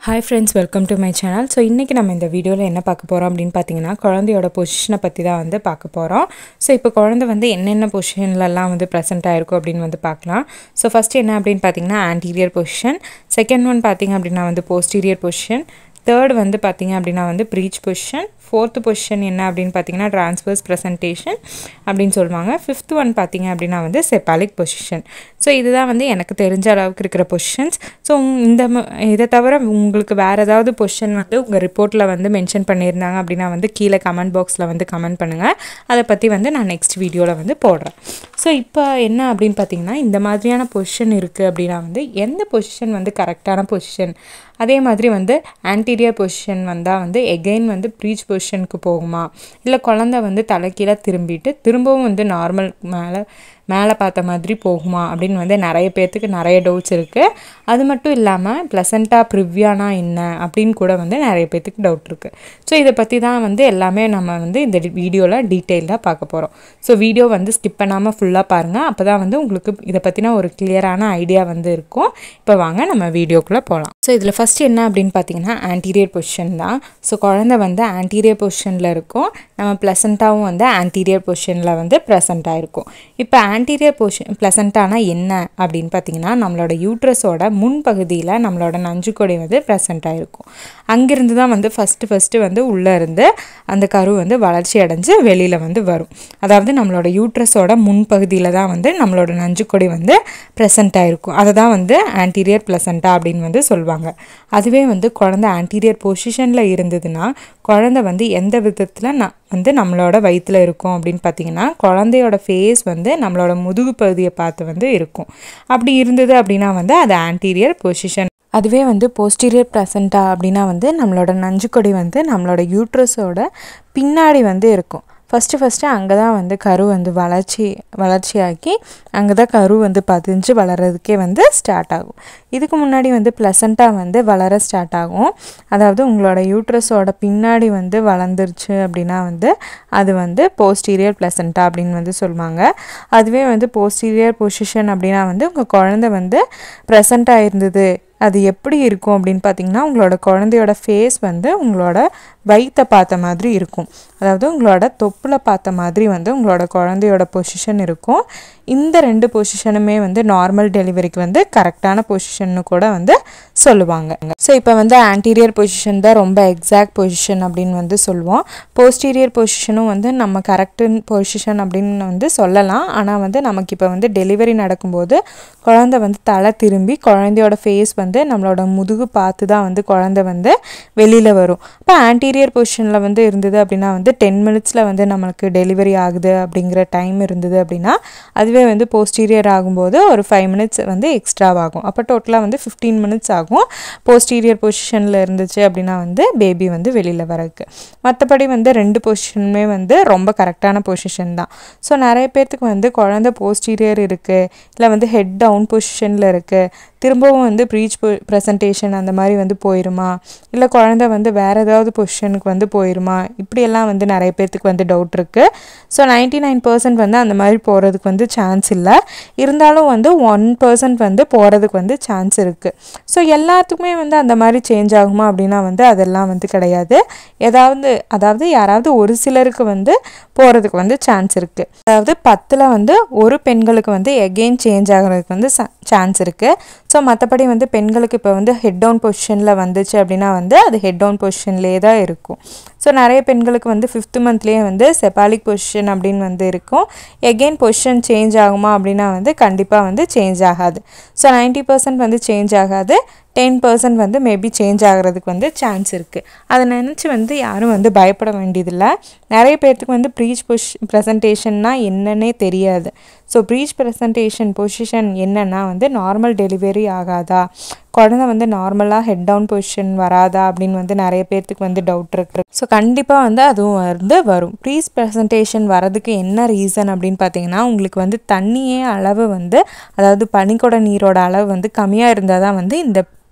hi friends welcome to my channel so இன்றைக்கி நம்ம இந்த வீடியோவில் என்ன பார்க்க போகிறோம் அப்படின்னு பார்த்தீங்கன்னா குழந்தையோட பொசிஷனை பற்றி தான் வந்து பார்க்க போகிறோம் ஸோ இப்போ குழந்தை வந்து என்னென்ன பொசிஷன்லலாம் வந்து ப்ரெசென்ட் ஆயிருக்கும் அப்படின்னு வந்து பார்க்கலாம் ஸோ ஃபஸ்ட்டு என்ன அப்படின்னு பார்த்தீங்கன்னா ஆன்டீரியர் பொசிஷன் செகண்ட் ஒன் பார்த்தீங்க அப்படின்னா வந்து போஸ்டீரியர் பொசிஷன் தேர்ட் வந்து பார்த்தீங்க அப்படின்னா வந்து ப்ரீச் பொசிஷன் ஃபோர்த்து பொசிஷன் என்ன அப்படின்னு பார்த்தீங்கன்னா ட்ரான்ஸ்வர்ஸ் ப்ரெசன்டேஷன் அப்படின்னு சொல்லுவாங்க ஃபிஃப்த் ஒன் பார்த்தீங்க அப்படின்னா வந்து செப்பாலிக் பொசிஷன் ஸோ இதுதான் வந்து எனக்கு தெரிஞ்ச அளவுக்கு இருக்கிற பொசிஷன்ஸ் ஸோ இந்த ம- இதை தவிர உங்களுக்கு வேறு ஏதாவது பொசிஷன் வந்து உங்கள் ரிப்போர்ட்டில் வந்து மென்ஷன் பண்ணியிருந்தாங்க அப்படின்னா வந்து கீழே கமெண்ட் பாக்ஸில் வந்து கமெண்ட் பண்ணுங்கள் அதை பற்றி வந்து நான் நெக்ஸ்ட் வீடியோவில் வந்து போடுறேன் ஸோ இப்போ என்ன அப்படின்னு பார்த்தீங்கன்னா இந்த மாதிரியான பொசிஷன் இருக்குது அப்படின்னா வந்து எந்த பொசிஷன் வந்து கரெக்டான பொசிஷன் அதே மாதிரி வந்து ஆன்டீரியர் பொசிஷன் வந்தால் வந்து எகெயின் வந்து ப்ரீச் பொசிஷனுக்கு போகுமா இல்லை குழந்தை வந்து தலைக்கீழ திரும்பிட்டு திரும்பவும் வந்து நார்மல் மேலே மேலே பார்த்த மாதிரி போகுமா அப்படின்னு வந்து நிறைய பேர்த்துக்கு நிறைய டவுட்ஸ் இருக்குது அது மட்டும் இல்லாமல் ப்ளசண்ட்டாக ப்ரிவ்யானா என்ன அப்படின்னு கூட வந்து நிறைய பேர்த்துக்கு டவுட் இருக்குது ஸோ இதை பற்றி தான் வந்து எல்லாமே நம்ம வந்து இந்த வீடியோவில் டீட்டெயிலாக பார்க்க போகிறோம் ஸோ வீடியோ வந்து ஸ்கிப் பண்ணாமல் ஃபுல்லாக பாருங்கள் அப்போ தான் வந்து உங்களுக்கு இதை பற்றின ஒரு கிளியரான ஐடியா வந்து இருக்கும் இப்போ வாங்க நம்ம வீடியோக்குள்ளே போகலாம் ஸோ இதில் ஃபஸ்ட்டு என்ன அப்படின்னு பார்த்தீங்கன்னா ஆன்டீரியர் பொசிஷன் தான் ஸோ குழந்தை வந்து ஆன்டீரியர் பொசிஷனில் இருக்கும் நம்ம ப்ளசண்ட்டாகவும் வந்து ஆன்டீரியர் பொசிஷனில் வந்து ப்ரெசண்ட் ஆயிருக்கும் இப்போ ஆன்டீரியர் பொசிஷன் ப்ளசண்ட்டானா என்ன அப்படின்னு பார்த்தீங்கன்னா நம்மளோட யூட்ரஸோட முன்பகுதியில் நம்மளோட நஞ்சுக்கொடி வந்து ப்ரெசண்ட் ஆயிருக்கும் அங்கிருந்து தான் வந்து ஃபஸ்ட்டு ஃபஸ்ட்டு வந்து உள்ளே இருந்து அந்த கரு வந்து வளர்ச்சி அடைஞ்சு வெளியில் வந்து வரும் அதாவது நம்மளோட யூட்ரஸோட முன்பகுதியில் தான் வந்து நம்மளோட நஞ்சுக்கொடி வந்து ப்ரெசண்ட் ஆயிருக்கும் அதை தான் வந்து ஆன்டீரியர் ப்ளசண்டா அப்படின்னு வந்து சொல்லுவாங்க அதுவே வந்து குழந்தை ஆன்டீரியர் பொசிஷனில் இருந்ததுன்னா குழந்தை வந்து எந்த விதத்தில் நான் வந்து நம்மளோட வயிற்றில் இருக்கும் அப்படின்னு பார்த்தீங்கன்னா குழந்தையோட ஃபேஸ் வந்து நம்மளோட முதுகு பகுதியை பார்த்து வந்து இருக்கும் அப்படி இருந்தது அப்படின்னா வந்து அது ஆன்டீரியர் பொசிஷன் அதுவே வந்து போஸ்டீரியர் ப்ளசண்டா அப்படின்னா வந்து நம்மளோட நஞ்சுக்கொடி வந்து நம்மளோட யூட்ரஸோட பின்னாடி வந்து இருக்கும் ஃபஸ்ட்டு ஃபஸ்ட்டு அங்கே தான் வந்து கரு வந்து வளர்ச்சி வளர்ச்சியாக்கி அங்கே தான் கரு வந்து பதிஞ்சு வளர்கிறதுக்கே வந்து ஸ்டார்ட் ஆகும் இதுக்கு முன்னாடி வந்து ப்ளசண்ட்டாக வந்து வளர ஸ்டார்ட் ஆகும் அதாவது உங்களோட யூட்ரஸோட பின்னாடி வந்து வளர்ந்துருச்சு அப்படின்னா வந்து அது வந்து போஸ்டீரியர் ப்ளசண்டா அப்படின்னு வந்து சொல்லுவாங்க அதுவே வந்து போஸ்டீரியர் பொசிஷன் அப்படின்னா வந்து உங்கள் குழந்தை வந்து ப்ரெசண்ட்டாக இருந்தது அது எப்படி இருக்கும் அப்படின்னு பார்த்தீங்கன்னா உங்களோட குழந்தையோட ஃபேஸ் வந்து உங்களோட வயித்தை பார்த்த மாதிரி இருக்கும் அதாவது உங்களோட தொப்புல பார்த்த மாதிரி வந்து உங்களோட குழந்தையோட பொசிஷன் இருக்கும் இந்த ரெண்டு பொசிஷனுமே வந்து நார்மல் டெலிவரிக்கு வந்து கரெக்டான பொசிஷன்னு கூட வந்து சொல்லுவாங்க ஸோ இப்போ வந்து ஆன்டீரியர் பொசிஷன் தான் ரொம்ப எக்ஸாக்ட் பொசிஷன் அப்படின்னு வந்து சொல்லுவோம் போஸ்டீரியர் பொசிஷனும் வந்து நம்ம கரெக்டு பொசிஷன் அப்படின்னு வந்து சொல்லலாம் ஆனால் வந்து நமக்கு இப்போ வந்து டெலிவரி நடக்கும்போது குழந்தை வந்து தலை திரும்பி குழந்தையோட ஃபேஸ் வந்து நம்மளோட முதுகு பார்த்து தான் வந்து குழந்தை வந்து வெளியில் வரும் இப்போ ஆன்டீரியர் பொசிஷனில் வந்து இருந்தது அப்படின்னா வந்து டென் மினிட்ஸில் வந்து நம்மளுக்கு டெலிவரி ஆகுது அப்படிங்கிற டைம் இருந்தது அப்படின்னா அதுவே வந்து போஸ்டீரியர் ஆகும்போது ஒரு ஃபைவ் மினிட்ஸ் வந்து எக்ஸ்ட்ரா ஆகும் அப்போ டோட்டலாக வந்து ஃபிஃப்டீன் மினிட்ஸ் ஆகும் போஸ்டீரியர் பொசிஷனில் இருந்துச்சு அப்படின்னா வந்து பேபி வந்து வெளியில் வரக்கு மற்றபடி வந்து ரெண்டு பொசிஷனுமே வந்து ரொம்ப கரெக்டான பொசிஷன் தான் ஸோ நிறைய பேர்த்துக்கு வந்து குழந்தை போஸ்டீரியர் இருக்குது இல்லை வந்து ஹெட் டவுன் பொசிஷனில் இருக்குது திரும்பவும் வந்து ப்ரீச் ப்ரெசன்டேஷன் அந்த மாதிரி வந்து போயிருமா இல்லை குழந்தை வந்து வேறு ஏதாவது பொசிஷனுக்கு வந்து போயிருமா இப்படியெல்லாம் வந்து நிறைய பேர்த்துக்கு வந்து டவுட் இருக்குது ஸோ நைன்டி நைன் பர்சன்ட் வந்து அந்த மாதிரி போகிறதுக்கு வந்து சான்ஸ் இல்லை இருந்தாலும் வந்து ஒன் பர்சன்ட் வந்து போகிறதுக்கு வந்து சான்ஸ் இருக்குது ஸோ எல்லாத்துக்குமே வந்து அந்த மாதிரி சேஞ்ச் ஆகுமா அப்படின்னா வந்து அதெல்லாம் வந்து கிடையாது ஏதாவது அதாவது யாராவது ஒரு சிலருக்கு வந்து போகிறதுக்கு வந்து சான்ஸ் இருக்குது அதாவது பத்தில் வந்து ஒரு பெண்களுக்கு வந்து எகெயின் சேஞ்ச் ஆகிறதுக்கு வந்து சான்ஸ் இருக்குது ஸோ மற்றபடி வந்து பெண்களுக்கு இப்போ வந்து ஹெட் டவுன் பொசிஷனில் வந்துச்சு அப்படின்னா வந்து அது ஹெட் டவுன் பொசிஷன்லேயே தான் இருக்கும் ஸோ நிறைய பெண்களுக்கு வந்து ஃபிஃப்த் மந்த்லேயே வந்து செப்பாலிக் பொசிஷன் அப்படின்னு வந்து இருக்கும் எகெயின் பொசிஷன் சேஞ்ச் ஆகுமா அப்படின்னா வந்து கண்டிப்பாக வந்து சேஞ்ச் ஆகாது ஸோ 90% பர்சன்ட் வந்து சேஞ்ச் ஆகாது டென் பர்சன்ட் வந்து மேபி சேஞ்ச் ஆகிறதுக்கு வந்து சான்ஸ் இருக்குது அதை நினச்சி வந்து யாரும் வந்து பயப்பட வேண்டியதில்லை நிறைய பேர்த்துக்கு வந்து ப்ரீச் பொஷ் ப்ரெசன்டேஷன்னா என்னன்னே தெரியாது ஸோ ப்ரீச் ப்ரெசன்டேஷன் பொசிஷன் என்னன்னா வந்து நார்மல் டெலிவரி ஆகாதா குழந்தை வந்து நார்மலாக ஹெட் டவுன் பொசிஷன் வராதா அப்படின்னு வந்து நிறைய பேர்த்துக்கு வந்து டவுட் இருக்கு ஸோ கண்டிப்பாக வந்து அதுவும் வந்து வரும் ப்ரீஸ் ப்ரெசன்டேஷன் வரதுக்கு என்ன ரீசன் அப்படின்னு பார்த்தீங்கன்னா உங்களுக்கு வந்து தண்ணியே அளவு வந்து அதாவது பனிக்கூட நீரோட அளவு வந்து கம்மியாக இருந்தால் தான் வந்து இந்த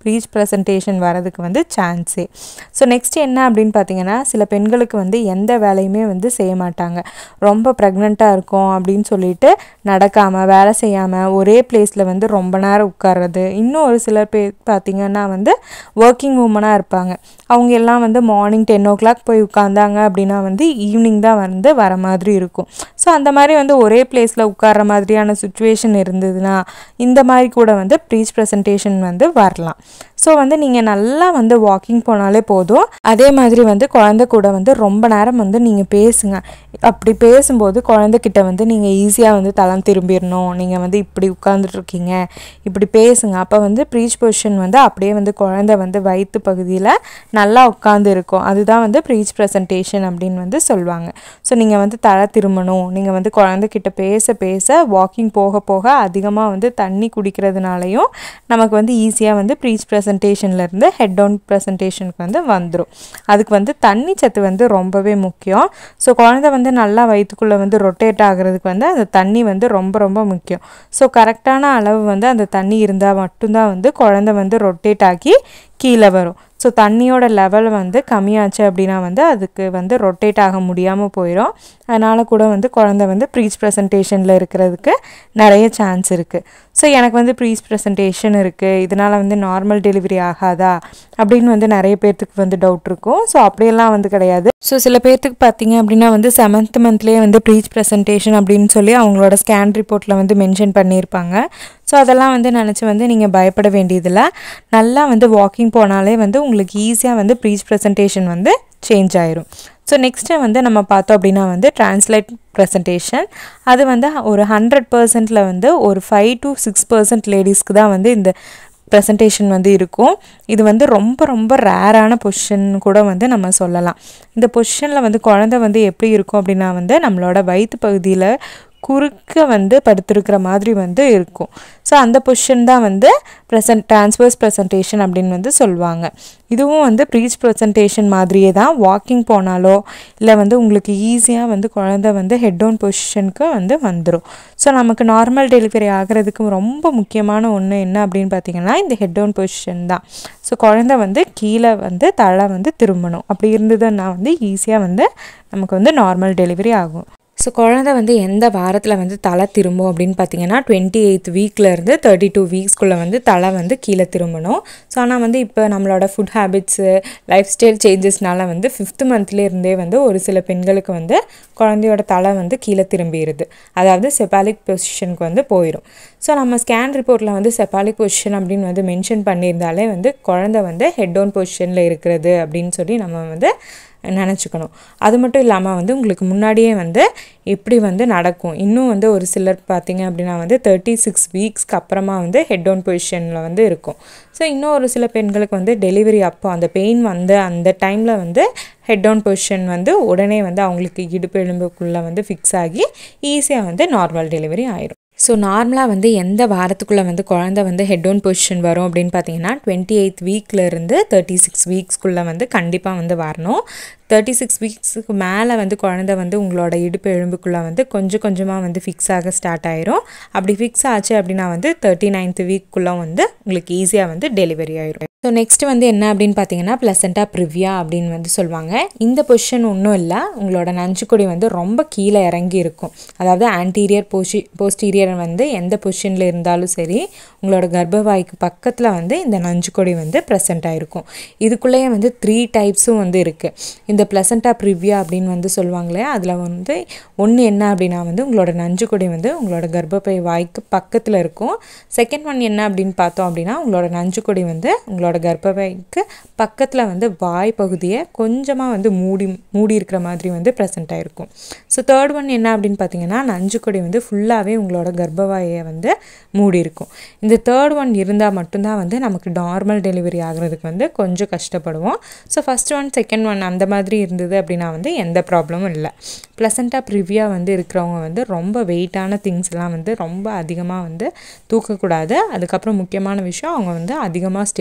ப்ரீச் ப்ரெசன்டேஷன் வரதுக்கு வந்து சான்ஸே ஸோ நெக்ஸ்ட் என்ன அப்படின்னு பார்த்தீங்கன்னா சில பெண்களுக்கு வந்து எந்த வேலையுமே வந்து செய்ய மாட்டாங்க ரொம்ப ப்ரெக்னெண்ட்டாக இருக்கும் அப்படின்னு சொல்லிட்டு நடக்காமல் வேலை செய்யாமல் ஒரே பிளேஸில் வந்து ரொம்ப நேரம் உட்கார்றது இன்னும் ஒரு சிலர் பேர் பார்த்திங்கன்னா வந்து ஒர்க்கிங் உமனாக இருப்பாங்க அவங்க எல்லாம் வந்து மார்னிங் டென் ஓ கிளாக் போய் உட்காந்தாங்க அப்படின்னா வந்து ஈவினிங் தான் வந்து வர மாதிரி இருக்கும் ஸோ அந்த மாதிரி வந்து ஒரே பிளேஸில் உட்கார்ற மாதிரியான சுச்சுவேஷன் இருந்ததுன்னா இந்த மாதிரி கூட வந்து ப்ரீச் ப்ரெசன்டேஷன் வந்து வரலாம் ஸோ வந்து நீங்கள் நல்லா வந்து வாக்கிங் போனாலே போதும் அதே மாதிரி வந்து குழந்தை கூட வந்து ரொம்ப நேரம் வந்து நீங்கள் பேசுங்க அப்படி பேசும்போது குழந்தைக்கிட்ட வந்து நீங்கள் ஈஸியாக வந்து தளம் திரும்பிடணும் நீங்கள் வந்து இப்படி உட்காந்துட்டு இருக்கீங்க இப்படி பேசுங்க அப்போ வந்து ப்ரீச் பொசிஷன் வந்து அப்படியே வந்து குழந்தை வந்து வயிற்று பகுதியில் நல்லா உட்காந்து இருக்கும் அதுதான் வந்து ப்ரீச் ப்ரெசன்டேஷன் அப்படின்னு வந்து சொல்லுவாங்க ஸோ நீங்கள் வந்து தலை திரும்பணும் நீங்கள் வந்து குழந்தைக்கிட்ட பேச பேச வாக்கிங் போக போக அதிகமாக வந்து தண்ணி குடிக்கிறதுனாலையும் நமக்கு வந்து ஈஸியாக வந்து ப்ரீச் ப்ரெசன்டேஷன்லேருந்து ஹெட் டவுன் ப்ரெசன்டேஷனுக்கு வந்து வந்துடும் அதுக்கு வந்து தண்ணி சத்து வந்து ரொம்பவே முக்கியம் ஸோ குழந்தை வந்து நல்லா வயிற்றுக்குள்ளே வந்து ரொட்டேட் ஆகிறதுக்கு வந்து அந்த தண்ணி வந்து ரொம்ப ரொம்ப முக்கியம் ஸோ கரெக்டான அளவு வந்து அந்த தண்ணி இருந்தால் மட்டும்தான் வந்து குழந்தை வந்து ரொட்டேட் ஆகி கீழே வரும் ஸோ தண்ணியோட லெவல் வந்து கம்மியாச்சு அப்படின்னா வந்து அதுக்கு வந்து ரொட்டேட் ஆக முடியாமல் போயிடும் அதனால் கூட வந்து குழந்தை வந்து ப்ரீச் ப்ரெசன்டேஷனில் இருக்கிறதுக்கு நிறைய சான்ஸ் இருக்குது ஸோ எனக்கு வந்து ப்ரீச் ப்ரெசன்டேஷன் இருக்குது இதனால் வந்து நார்மல் டெலிவரி ஆகாதா அப்படின்னு வந்து நிறைய பேர்த்துக்கு வந்து டவுட் இருக்கும் ஸோ அப்படியெல்லாம் வந்து கிடையாது ஸோ சில பேர்த்துக்கு பார்த்தீங்க அப்படின்னா வந்து செவன்த் மந்த்லேயே வந்து ப்ரீச் ப்ரெசன்டேஷன் அப்படின்னு சொல்லி அவங்களோட ஸ்கேன் ரிப்போர்ட்டில் வந்து மென்ஷன் பண்ணியிருப்பாங்க ஸோ அதெல்லாம் வந்து நினச்சி வந்து நீங்கள் பயப்பட வேண்டியதில்லை நல்லா வந்து வாக்கிங் போனாலே வந்து உங்களுக்கு ஈஸியாக வந்து ப்ரீச் ப்ரெசன்டேஷன் வந்து சேஞ்ச் ஆயிரும் ஸோ நெக்ஸ்ட்டு வந்து நம்ம பார்த்தோம் அப்படின்னா வந்து ட்ரான்ஸ்லேட் ப்ரெசன்டேஷன் அது வந்து ஒரு ஹண்ட்ரட் பர்சன்டில் வந்து ஒரு ஃபைவ் டு சிக்ஸ் பர்சன்ட் லேடிஸ்க்கு தான் வந்து இந்த ப்ரெசன்டேஷன் வந்து இருக்கும் இது வந்து ரொம்ப ரொம்ப ரேரான பொசிஷன் கூட வந்து நம்ம சொல்லலாம் இந்த பொசிஷனில் வந்து குழந்தை வந்து எப்படி இருக்கும் அப்படின்னா வந்து நம்மளோட வயிற்று பகுதியில் குறுக்க வந்து படுத்திருக்கிற மாதிரி வந்து இருக்கும் ஸோ அந்த பொசிஷன் தான் வந்து ப்ரெசன்ட் ட்ரான்ஸ்வர்ஸ் ப்ரெசன்டேஷன் அப்படின்னு வந்து சொல்லுவாங்க இதுவும் வந்து ப்ரீச் ப்ரெசன்டேஷன் மாதிரியே தான் வாக்கிங் போனாலோ இல்லை வந்து உங்களுக்கு ஈஸியாக வந்து குழந்தை வந்து ஹெட் டவுன் பொசிஷனுக்கு வந்து வந்துடும் ஸோ நமக்கு நார்மல் டெலிவரி ஆகிறதுக்கு ரொம்ப முக்கியமான ஒன்று என்ன அப்படின்னு பார்த்தீங்கன்னா இந்த ஹெட் டவுன் பொசிஷன் தான் ஸோ குழந்தை வந்து கீழே வந்து தலை வந்து திரும்பணும் அப்படி இருந்ததுன்னா வந்து ஈஸியாக வந்து நமக்கு வந்து நார்மல் டெலிவரி ஆகும் ஸோ குழந்தை வந்து எந்த வாரத்தில் வந்து தலை திரும்பும் அப்படின்னு பார்த்தீங்கன்னா டுவெண்ட்டி எயித் வீக்லேருந்து தேர்ட்டி டூ வீக்ஸ்க்குள்ளே வந்து தலை வந்து கீழே திரும்பணும் ஸோ ஆனால் வந்து இப்போ நம்மளோட ஃபுட் ஹேபிட்ஸு லைஃப் ஸ்டைல் சேஞ்சஸ்னால வந்து ஃபிஃப்த் மந்த்லேருந்தே வந்து ஒரு சில பெண்களுக்கு வந்து குழந்தையோட தலை வந்து கீழே திரும்பிடுது அதாவது செப்பாலிக் பொசிஷனுக்கு வந்து போயிடும் ஸோ நம்ம ஸ்கேன் ரிப்போர்ட்டில் வந்து செப்பாலிக் பொசிஷன் அப்படின்னு வந்து மென்ஷன் பண்ணியிருந்தாலே வந்து குழந்தை வந்து ஹெட் டவுன் பொசிஷனில் இருக்கிறது அப்படின்னு சொல்லி நம்ம வந்து நினச்சிக்கணும் அது மட்டும் இல்லாமல் வந்து உங்களுக்கு முன்னாடியே வந்து எப்படி வந்து நடக்கும் இன்னும் வந்து ஒரு சிலர் பார்த்தீங்க அப்படின்னா வந்து தேர்ட்டி சிக்ஸ் வீக்ஸ்க்கு அப்புறமா வந்து ஹெட் டவுன் பொசிஷனில் வந்து இருக்கும் ஸோ இன்னும் ஒரு சில பெண்களுக்கு வந்து டெலிவரி அப்போ அந்த பெயின் வந்து அந்த டைமில் வந்து ஹெட் டவுன் பொசிஷன் வந்து உடனே வந்து அவங்களுக்கு இடுப்பு எலும்புக்குள்ளே வந்து ஃபிக்ஸ் ஆகி ஈஸியாக வந்து நார்மல் டெலிவரி ஆயிரும் ஸோ நார்மலாக வந்து எந்த வாரத்துக்குள்ளே வந்து குழந்தை வந்து ஹெட் டவுன் பொசிஷன் வரும் அப்படின்னு பார்த்தீங்கன்னா டுவெண்ட்டி எயித் வீக்லேருந்து தேர்ட்டி சிக்ஸ் வீக்ஸ்க்குள்ளே வந்து கண்டிப்பாக வந்து வரணும் தேர்ட்டி சிக்ஸ் வீக்ஸுக்கு மேலே வந்து குழந்தை வந்து உங்களோட இடுப்பு எலும்புக்குள்ளே வந்து கொஞ்சம் கொஞ்சமாக வந்து ஃபிக்ஸ் ஆக ஸ்டார்ட் ஆயிரும் அப்படி ஃபிக்ஸ் ஆச்சு அப்படின்னா வந்து தேர்ட்டி நைன்த் வீக்குள்ளே வந்து உங்களுக்கு ஈஸியாக வந்து டெலிவரி ஆயிரும் ஸோ நெக்ஸ்ட் வந்து என்ன அப்படின்னு பார்த்தீங்கன்னா ப்ளசண்டா ப்ரிவ்யா அப்படின்னு வந்து சொல்லுவாங்க இந்த பொசிஷன் ஒன்றும் இல்லை உங்களோட நஞ்சுக்கொடி வந்து ரொம்ப கீழே இறங்கி இருக்கும் அதாவது ஆன்டீரியர் போஷி போஸ்டீரியர் வந்து எந்த பொசிஷனில் இருந்தாலும் சரி உங்களோட கர்ப்பவாய்க்கு பக்கத்தில் வந்து இந்த நஞ்சுக்கொடி வந்து ப்ரெசென்ட் ஆகிருக்கும் இதுக்குள்ளேயே வந்து த்ரீ டைப்ஸும் வந்து இருக்குது இந்த ப்ளசண்டா ப்ரிவ்யா அப்படின்னு வந்து சொல்லுவாங்களே அதில் வந்து ஒன்று என்ன அப்படின்னா வந்து உங்களோட நஞ்சுக்கொடி வந்து உங்களோட கர்ப்பப்பை வாய்க்கு பக்கத்தில் இருக்கும் செகண்ட் ஒன் என்ன அப்படின்னு பார்த்தோம் அப்படின்னா உங்களோட நஞ்சுக்கொடி வந்து உங்களோட கர்ப்பப்பைக்கு பக்கத்தில் வந்து வாய் பகுதியை கொஞ்சமாக வந்து மூடி மூடி இருக்கிற மாதிரி வந்து ப்ரெசென்ட் ஆகிருக்கும் ஸோ தேர்ட் ஒன் என்ன அப்படின்னு பார்த்தீங்கன்னா நஞ்சுக்கொடி வந்து ஃபுல்லாகவே உங்களோட கர்ப்பவாயை வந்து மூடி இருக்கும் இந்த தேர்ட் ஒன் இருந்தால் மட்டும்தான் வந்து நமக்கு நார்மல் டெலிவரி ஆகிறதுக்கு வந்து கொஞ்சம் கஷ்டப்படுவோம் so first one second one அந்த மாதிரி இருந்தது அப்படின்னா வந்து எந்த ப்ராப்ளமும் இல்லை ப்ளசண்ட்டாக ப்ரிவ்யா வந்து இருக்கிறவங்க வந்து ரொம்ப வெயிட்டான திங்ஸ்லாம் வந்து ரொம்ப அதிகமாக வந்து தூக்கக்கூடாது அதுக்கப்புறம் முக்கியமான விஷயம் அவங்க வந்து அதிகமாக ஸ்டெப்ஸும் வந்து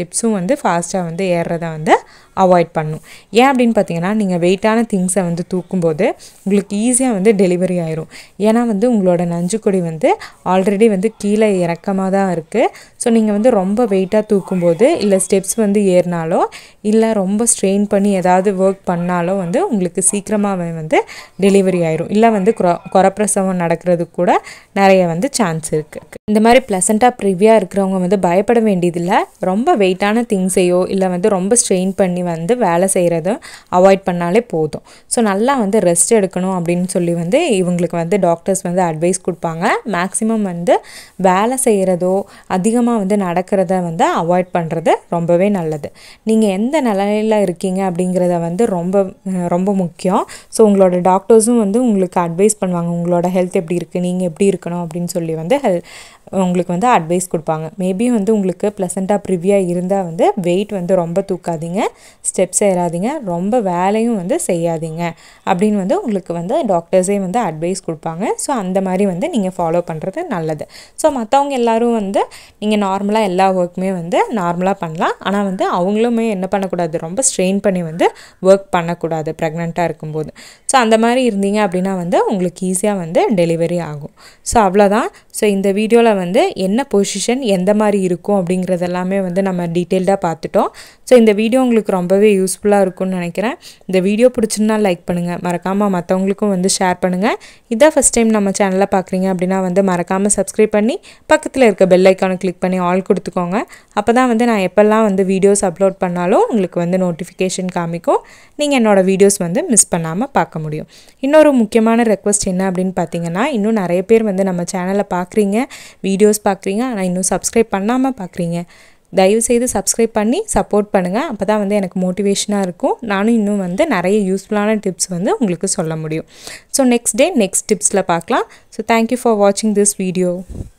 வந்து ஃபாஸ்ட்டாக வந்து ஏறுறத வந்து அவாய்ட் பண்ணும் ஏன் அப்படின்னு பார்த்தீங்கன்னா நீங்கள் வெயிட்டான திங்ஸை வந்து தூக்கும்போது உங்களுக்கு ஈஸியாக வந்து டெலிவரி ஆயிரும் ஏன்னா வந்து உங்களோட நஞ்சுக்கொடி வந்து ஆல்ரெடி வந்து கீழே இறக்கமாக தான் இருக்குது ஸோ நீங்கள் வந்து ரொம்ப வெயிட்டாக தூக்கும்போது இல்லை ஸ்டெப்ஸ் வந்து ஏறினாலோ இல்லை ரொம்ப ஸ்ட்ரெயின் பண்ணி ஏதாவது ஒர்க் பண்ணாலோ வந்து உங்களுக்கு சீக்கிரமாகவே வந்து டெலிவரி ஆயிரும் இல்லை வந்து குற குறப்பிரசவம் நடக்கிறதுக்கு கூட நிறைய வந்து சான்ஸ் இருக்குது இந்த மாதிரி ப்ளசண்ட்டாக ப்ரிவியாக இருக்கிறவங்க வந்து பயப்பட வேண்டியதில்லை ரொம்ப வெயிட்டான திங்ஸையோ இல்லை வந்து ரொம்ப ஸ்ட்ரெயின் பண்ணி வந்து வேலை செய்கிறத அவாய்ட் பண்ணாலே போதும் ஸோ நல்லா வந்து ரெஸ்ட் எடுக்கணும் அப்படின்னு சொல்லி வந்து இவங்களுக்கு வந்து டாக்டர்ஸ் வந்து அட்வைஸ் கொடுப்பாங்க மேக்ஸிமம் வந்து வேலை செய்கிறதோ அதிகமாக வந்து நடக்கிறத வந்து அவாய்ட் பண்ணுறது ரொம்பவே நல்லது நீங்கள் எந்த நிலையில் இருக்கீங்க அப்படிங்கிறத வந்து ரொம்ப அஹ், ரொம்ப முக்கியம் ஸோ உங்களோட டாக்டர்ஸும் வந்து உங்களுக்கு அட்வைஸ் பண்ணுவாங்க உங்களோட ஹெல்த் எப்படி இருக்குது நீங்கள் எப்படி இருக்கணும் அப்படின்னு சொல்லி வந்து ஹெல் உங்களுக்கு வந்து அட்வைஸ் கொடுப்பாங்க மேபி வந்து உங்களுக்கு ப்ளசண்ட்டாக ப்ரிவியாக இருந்தால் வந்து வெயிட் வந்து ரொம்ப தூக்காதீங்க ஸ்டெப்ஸ் ஏறாதீங்க ரொம்ப வேலையும் வந்து செய்யாதீங்க அப்படின்னு வந்து உங்களுக்கு வந்து டாக்டர்ஸே வந்து அட்வைஸ் கொடுப்பாங்க ஸோ அந்த மாதிரி வந்து நீங்கள் ஃபாலோ பண்ணுறது நல்லது ஸோ மற்றவங்க எல்லாரும் வந்து நீங்கள் நார்மலாக எல்லா ஒர்க்குமே வந்து நார்மலாக பண்ணலாம் ஆனால் வந்து அவங்களுமே என்ன பண்ணக்கூடாது ரொம்ப ஸ்ட்ரெயின் பண்ணி வந்து ஒர்க் பண்ணக்கூடாது ப்ரெக்னெண்ட்டாக இருக்கும்போது ஸோ அந்த மாதிரி இருந்தீங்க அப்படின்னா வந்து உங்களுக்கு ஈஸியாக வந்து டெலிவரி ஆகும் ஸோ அவ்வளோதான் ஸோ இந்த வீடியோவில் வந்து என்ன பொசிஷன் எந்த மாதிரி இருக்கும் அப்படிங்கிறது எல்லாமே வந்து நம்ம டீட்டெயில்டாக பார்த்துட்டோம் ஸோ இந்த வீடியோ உங்களுக்கு ரொம்பவே யூஸ்ஃபுல்லாக இருக்கும்னு நினைக்கிறேன் இந்த வீடியோ பிடிச்சிருந்தா லைக் பண்ணுங்கள் மறக்காமல் மற்றவங்களுக்கும் வந்து ஷேர் பண்ணுங்கள் இதான் ஃபஸ்ட் டைம் நம்ம சேனலை பார்க்குறீங்க அப்படின்னா வந்து மறக்காமல் சப்ஸ்கிரைப் பண்ணி பக்கத்தில் இருக்க பெல் ஐக்கானை கிளிக் பண்ணி ஆல் கொடுத்துக்கோங்க அப்போ தான் வந்து நான் எப்போல்லாம் வந்து வீடியோஸ் அப்லோட் பண்ணாலும் உங்களுக்கு வந்து நோட்டிஃபிகேஷன் காமிக்கும் நீங்கள் என்னோடய வீடியோஸ் வந்து மிஸ் பண்ணாமல் பார்க்க முடியும் இன்னொரு முக்கியமான ரெக்வஸ்ட் என்ன அப்படின்னு பார்த்தீங்கன்னா இன்னும் நிறைய பேர் வந்து நம்ம சேனலை பார்க்குறீங்க வீடியோஸ் பார்க்குறீங்க ஆனால் இன்னும் சப்ஸ்கிரைப் பண்ணாமல் பார்க்குறீங்க தயவுசெய்து சப்ஸ்கிரைப் பண்ணி சப்போர்ட் பண்ணுங்கள் அப்போ தான் வந்து எனக்கு மோட்டிவேஷனாக இருக்கும் நானும் இன்னும் வந்து நிறைய யூஸ்ஃபுல்லான டிப்ஸ் வந்து உங்களுக்கு சொல்ல முடியும் ஸோ நெக்ஸ்ட் டே நெக்ஸ்ட் டிப்ஸில் பார்க்கலாம் ஸோ தேங்க்யூ ஃபார் வாட்சிங் திஸ் வீடியோ